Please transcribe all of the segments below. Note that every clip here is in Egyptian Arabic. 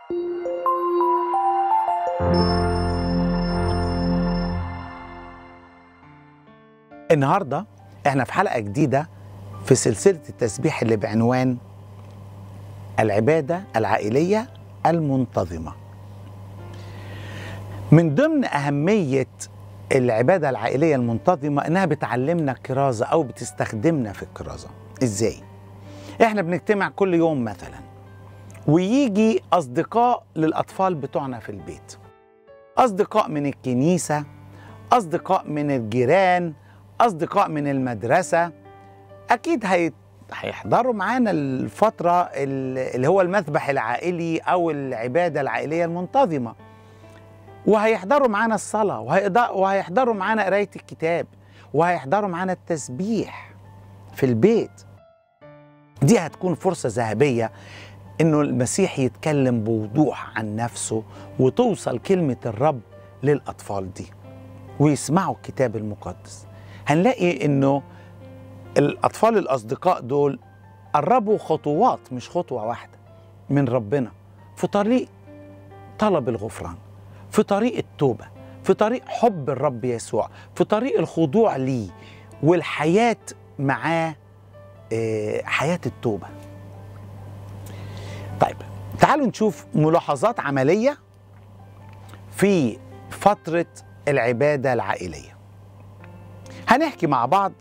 النهارده احنا في حلقه جديده في سلسله التسبيح اللي بعنوان العباده العائليه المنتظمه. من ضمن اهميه العباده العائليه المنتظمه انها بتعلمنا الكرازه او بتستخدمنا في الكرازه. ازاي؟ احنا بنجتمع كل يوم مثلا ويجي اصدقاء للاطفال بتوعنا في البيت. اصدقاء من الكنيسه، اصدقاء من الجيران، اصدقاء من المدرسه اكيد هي هيحضروا معانا الفتره اللي هو المذبح العائلي او العباده العائليه المنتظمه وهيحضروا معانا الصلاه وهيحضروا معانا قرايه الكتاب وهيحضروا معانا التسبيح في البيت دي هتكون فرصه ذهبيه انه المسيح يتكلم بوضوح عن نفسه وتوصل كلمه الرب للاطفال دي ويسمعوا الكتاب المقدس هنلاقي انه الاطفال الاصدقاء دول قربوا خطوات مش خطوه واحده من ربنا في طريق طلب الغفران في طريق التوبه في طريق حب الرب يسوع في طريق الخضوع ليه والحياه معاه حياه التوبه طيب تعالوا نشوف ملاحظات عمليه في فتره العباده العائليه هنحكي مع بعض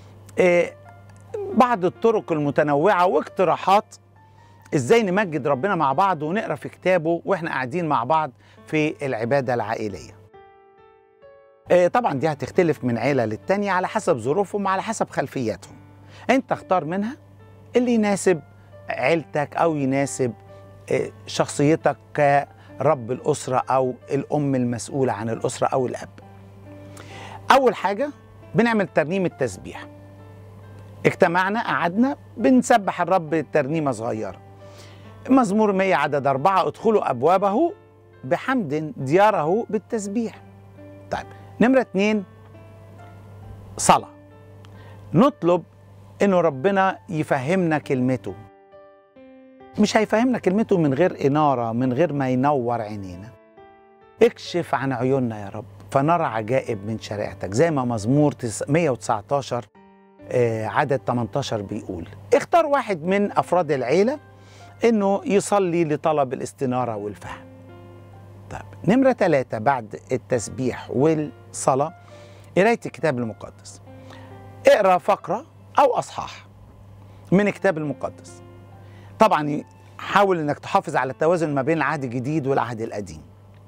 بعض الطرق المتنوعة واقتراحات ازاي نمجد ربنا مع بعض ونقرا في كتابه واحنا قاعدين مع بعض في العبادة العائلية طبعا دي هتختلف من عيلة للتانية على حسب ظروفهم وعلى حسب خلفياتهم انت اختار منها اللي يناسب عيلتك او يناسب شخصيتك كرب الأسرة أو الأم المسؤولة عن الأسرة أو الأب أول حاجة بنعمل ترنيم التسبيح اجتمعنا قعدنا بنسبح الرب ترنيمة صغيرة مزمور 100 عدد أربعة ادخلوا أبوابه بحمد دياره بالتسبيح طيب نمرة اتنين صلاة نطلب انه ربنا يفهمنا كلمته مش هيفهمنا كلمته من غير إنارة من غير ما ينور عينينا اكشف عن عيوننا يا رب فنرى عجائب من شريعتك زي ما مزمور 119 عدد 18 بيقول اختار واحد من أفراد العيلة إنه يصلي لطلب الاستنارة والفهم طيب نمرة ثلاثة بعد التسبيح والصلاة قراية الكتاب المقدس اقرأ فقرة أو أصحاح من الكتاب المقدس طبعا حاول انك تحافظ على التوازن ما بين العهد الجديد والعهد القديم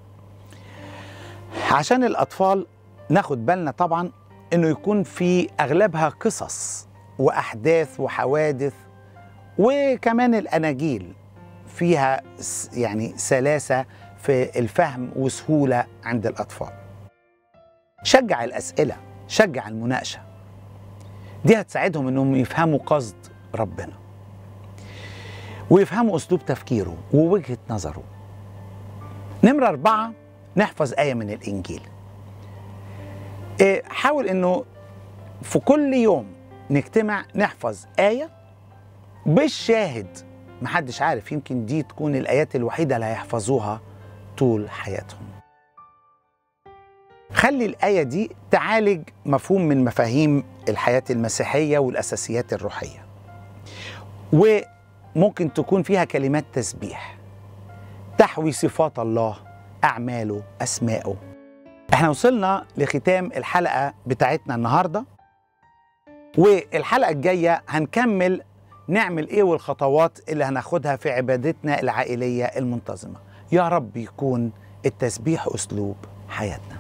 عشان الاطفال ناخد بالنا طبعا انه يكون في اغلبها قصص واحداث وحوادث وكمان الاناجيل فيها يعني سلاسه في الفهم وسهوله عند الاطفال شجع الاسئله شجع المناقشه دي هتساعدهم انهم يفهموا قصد ربنا ويفهموا اسلوب تفكيره ووجهه نظره نمره اربعه نحفظ آية من الإنجيل حاول أنه في كل يوم نجتمع نحفظ آية بالشاهد محدش عارف يمكن دي تكون الآيات الوحيدة اللي هيحفظوها طول حياتهم خلي الآية دي تعالج مفهوم من مفاهيم الحياة المسيحية والأساسيات الروحية وممكن تكون فيها كلمات تسبيح تحوي صفات الله أعماله أسماءه احنا وصلنا لختام الحلقة بتاعتنا النهاردة والحلقة الجاية هنكمل نعمل ايه والخطوات اللي هناخدها في عبادتنا العائلية المنتظمة يا رب يكون التسبيح أسلوب حياتنا